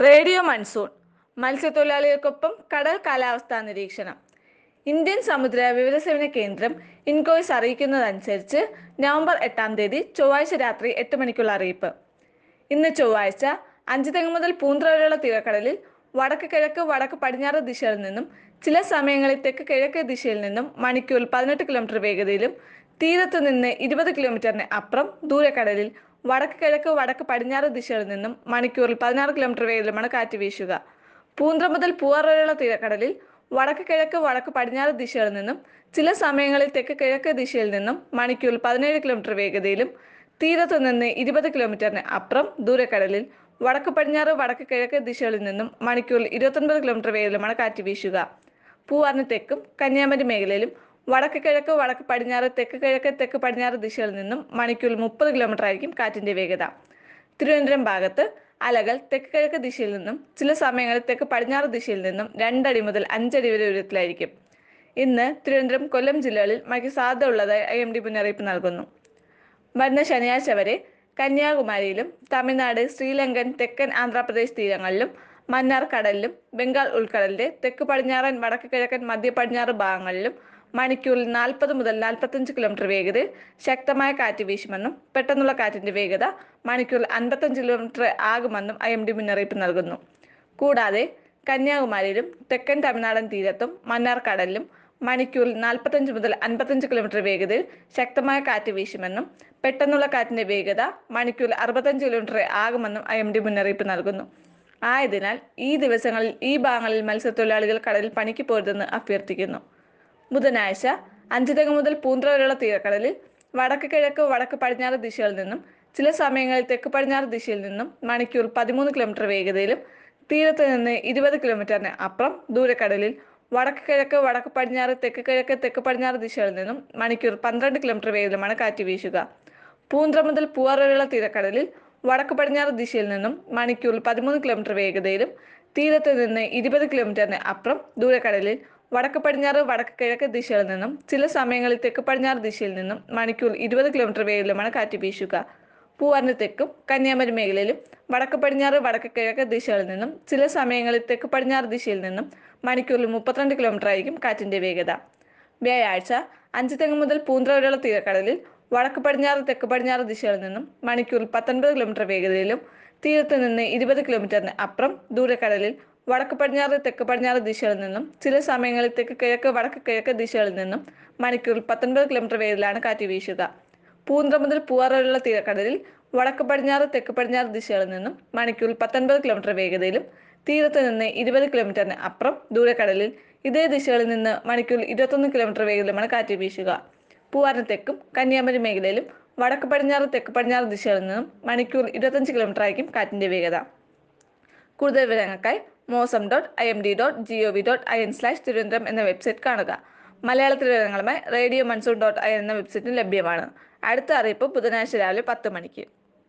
radio monsoon മത്സ്യത്തൊഴിലാളികൾക്കൊപ്പം കടൽ കാലാവസ്ഥാ നിരീക്ഷണം ഇന്ത്യൻ സമുദ്ര വിവരസേവന കേന്ദ്രം ഇൻകോയ്സ് അറിയിക്കുന്നതനുസരിച്ച് നവംബർ എട്ടാം തീയതി ചൊവ്വാഴ്ച രാത്രി എട്ട് മണിക്കുള്ള അറിയിപ്പ് ഇന്ന് ചൊവ്വാഴ്ച അഞ്ചുതെങ്ങ് മുതൽ പൂന്ത്ര വരെയുള്ള തീരക്കടലിൽ വടക്ക് കിഴക്ക് വടക്ക് പടിഞ്ഞാറ് ദിശയിൽ നിന്നും ചില സമയങ്ങളിൽ തെക്ക് കിഴക്ക് ദിശയിൽ നിന്നും മണിക്കൂറിൽ പതിനെട്ട് കിലോമീറ്റർ വേഗതയിലും തീരത്തു നിന്ന് ഇരുപത് കിലോമീറ്ററിന് അപ്പുറം ദൂരക്കടലിൽ വടക്ക് കിഴക്ക് വടക്ക് പടിഞ്ഞാറ് ദിശയിൽ നിന്നും മണിക്കൂറിൽ പതിനാറ് കിലോമീറ്റർ വേഗത്തിലുമാണ് കാറ്റ് വീശുക പൂന്ത്ര മുതൽ പൂവാർ വരെയുള്ള തീരക്കടലിൽ വടക്ക് കിഴക്ക് വടക്ക് പടിഞ്ഞാറ് ദിശയിൽ നിന്നും ചില സമയങ്ങളിൽ തെക്ക് കിഴക്ക് ദിശയിൽ നിന്നും മണിക്കൂറിൽ പതിനേഴ് കിലോമീറ്റർ വേഗതയിലും തീരത്തു നിന്ന് ഇരുപത് കിലോമീറ്ററിന് അപ്പുറം ദൂരക്കടലിൽ വടക്ക് പടിഞ്ഞാറ് വടക്ക് കിഴക്ക് ദിശകളിൽ നിന്നും മണിക്കൂറിൽ ഇരുപത്തൊൻപത് കിലോമീറ്റർ വേഗത്തിലുമാണ് കാറ്റ് വീശുക പൂവാറിന് തെക്കും കന്യാകുമാരി മേഖലയിലും വടക്ക് കിഴക്ക് വടക്ക് പടിഞ്ഞാറ് തെക്ക് കിഴക്ക് തെക്ക് പടിഞ്ഞാറ് ദിശകളിൽ നിന്നും മണിക്കൂറിൽ മുപ്പത് കിലോമീറ്റർ ആയിരിക്കും കാറ്റിന്റെ വേഗത തിരുവനന്തപുരം ഭാഗത്ത് അലകൾ തെക്ക് കിഴക്ക് ദിശയിൽ നിന്നും ചില സമയങ്ങളിൽ തെക്ക് പടിഞ്ഞാറ് ദിശയിൽ നിന്നും രണ്ടടി മുതൽ അഞ്ചടി വരെ ഉയരത്തിലായിരിക്കും ഇന്ന് തിരുവനന്തപുരം കൊല്ലം ജില്ലകളിൽ മഴയ്ക്ക് സാധ്യത ഉള്ളതായി ഐ എം ഡി മുന്നറിയിപ്പ് നൽകുന്നു വരുന്ന ശനിയാഴ്ച വരെ കന്യാകുമാരിയിലും തമിഴ്നാട് ശ്രീലങ്കൻ തെക്കൻ ആന്ധ്രാപ്രദേശ് തീരങ്ങളിലും മന്നാർ കടലിലും ബംഗാൾ ഉൾക്കടലിന്റെ തെക്ക് പടിഞ്ഞാറൻ വടക്ക് കിഴക്കൻ മധ്യ പടിഞ്ഞാറ് ഭാഗങ്ങളിലും മണിക്കൂറിൽ നാൽപ്പത് മുതൽ നാൽപ്പത്തഞ്ച് കിലോമീറ്റർ വേഗതയിൽ ശക്തമായ കാറ്റ് വീശുമെന്നും പെട്ടെന്നുള്ള കാറ്റിന്റെ വേഗത മണിക്കൂറിൽ അൻപത്തഞ്ച് കിലോമീറ്റർ ആകുമെന്നും ഐ എം ഡി മുന്നറിയിപ്പ് നൽകുന്നു കൂടാതെ കന്യാകുമാരിയിലും തെക്കൻ തമിഴ്നാടൻ തീരത്തും മന്നാർ കടലിലും മണിക്കൂറിൽ നാൽപ്പത്തഞ്ച് മുതൽ അൻപത്തഞ്ച് കിലോമീറ്റർ വേഗതയിൽ ശക്തമായ കാറ്റ് വീശുമെന്നും പെട്ടെന്നുള്ള കാറ്റിന്റെ വേഗത മണിക്കൂറിൽ അറുപത്തഞ്ച് കിലോമീറ്റർ ആകുമെന്നും ഐ എം ഡി മുന്നറിയിപ്പ് നൽകുന്നു ആയതിനാൽ ഈ ദിവസങ്ങളിൽ ഈ ഭാഗങ്ങളിൽ മത്സ്യത്തൊഴിലാളികൾ കടലിൽ പണിക്ക് പോരുതെന്ന് അഭ്യർത്ഥിക്കുന്നു ബുധനാഴ്ച അഞ്ചുതെങ്ങ് മുതൽ പൂന്ത്ര വരെയുള്ള തീരക്കടലിൽ വടക്ക് കിഴക്ക് വടക്ക് പടിഞ്ഞാറ് ദിശകളിൽ നിന്നും ചില സമയങ്ങളിൽ തെക്ക് പടിഞ്ഞാറ് ദിശയിൽ നിന്നും മണിക്കൂർ പതിമൂന്ന് കിലോമീറ്റർ വേഗതയിലും തീരത്ത് നിന്ന് ഇരുപത് കിലോമീറ്ററിന് അപ്പുറം ദൂരക്കടലിൽ വടക്ക് കിഴക്ക് വടക്ക് പടിഞ്ഞാറ് തെക്ക് കിഴക്ക് തെക്ക് പടിഞ്ഞാറ് ദിശകളിൽ നിന്നും മണിക്കൂർ പന്ത്രണ്ട് കിലോമീറ്റർ വേഗത്തിലുമാണ് കാറ്റ് വീശുക പൂന്ത്ര മുതൽ പൂവാർ വരെയുള്ള തീരക്കടലിൽ വടക്ക് പടിഞ്ഞാറ് ദിശയിൽ നിന്നും മണിക്കൂറിൽ പതിമൂന്ന് കിലോമീറ്റർ വേഗതയിലും തീരത്ത് നിന്ന് ഇരുപത് കിലോമീറ്ററിന് അപ്പുറം ദൂരക്കടലിൽ വടക്ക് പടിഞ്ഞാറ് വടക്ക് കിഴക്ക് ദിശയിൽ നിന്നും ചില സമയങ്ങളിൽ തെക്ക് പടിഞ്ഞാറ് ദിശയിൽ നിന്നും മണിക്കൂർ ഇരുപത് കിലോമീറ്റർ വേഗത്തിലുമാണ് കാറ്റ് വീശുക പൂവാറിന് തെക്കും കന്യാകുമാരി മേഖലയിലും വടക്ക് പടിഞ്ഞാറ് വടക്ക് കിഴക്ക് ദിശകളിൽ നിന്നും ചില സമയങ്ങളിൽ തെക്ക് പടിഞ്ഞാറ് ദിശയിൽ നിന്നും മണിക്കൂറിൽ മുപ്പത്തിരണ്ട് കിലോമീറ്റർ ആയിരിക്കും കാറ്റിന്റെ വേഗത വ്യാഴാഴ്ച അഞ്ച് തെങ്ങ് മുതൽ പൂന്ത്ര വരെയുള്ള തീരക്കടലിൽ വടക്ക് പടിഞ്ഞാറ് തെക്ക് പടിഞ്ഞാറ് ദിശകളിൽ നിന്നും മണിക്കൂറിൽ പത്തൊൻപത് കിലോമീറ്റർ വേഗതയിലും തീരത്ത് നിന്ന് ഇരുപത് കിലോമീറ്ററിന് അപ്പുറം ദൂരക്കടലിൽ വടക്ക് പടിഞ്ഞാറ് തെക്ക് പടിഞ്ഞാറ് ദിശകളിൽ നിന്നും ചില സമയങ്ങളിൽ തെക്ക് കിഴക്ക് വടക്ക് കിഴക്ക് ദിശകളിൽ നിന്നും മണിക്കൂറിൽ പത്തൊൻപത് കിലോമീറ്റർ വേഗത്തിലാണ് കാറ്റ് വീശുക പൂന്ത്ര മുതൽ പൂവാർ വരെയുള്ള തീരക്കടലിൽ വടക്ക് പടിഞ്ഞാറ് തെക്ക് പടിഞ്ഞാറ് ദിശകളിൽ നിന്നും മണിക്കൂറിൽ പത്തൊൻപത് കിലോമീറ്റർ വേഗതയിലും തീരത്ത് നിന്ന് ഇരുപത് കിലോമീറ്ററിന് അപ്പുറം ദൂരക്കടലിൽ ഇതേ ദിശകളിൽ നിന്ന് മണിക്കൂറിൽ ഇരുപത്തൊന്ന് കിലോമീറ്റർ വേഗത്തിലുമാണ് കാറ്റ് വീശുക പൂവാറിന് തെക്കും കന്യാകുമാരി മേഖലയിലും വടക്ക് പടിഞ്ഞാറ് തെക്ക് പടിഞ്ഞാറ് ദിശകളിൽ നിന്നും മണിക്കൂർ ഇരുപത്തഞ്ച് കിലോമീറ്റർ ആയിരിക്കും കാറ്റിന്റെ വേഗത കൂടുതൽ വിവരങ്ങൾക്കായി Mausam dot I M D dot G O V dot I N slash Thiruvananthapuram എന്ന വെബ്സൈറ്റ് കാണുക മലയാളത്തിൽ വിവരങ്ങളുമായി radio monsoon dot I N എന്ന വെബ്സൈറ്റും ലഭ്യമാണ് അടുത്ത അറിയിപ്പ് ബുധനാഴ്ച രാവിലെ പത്ത് മണിക്ക്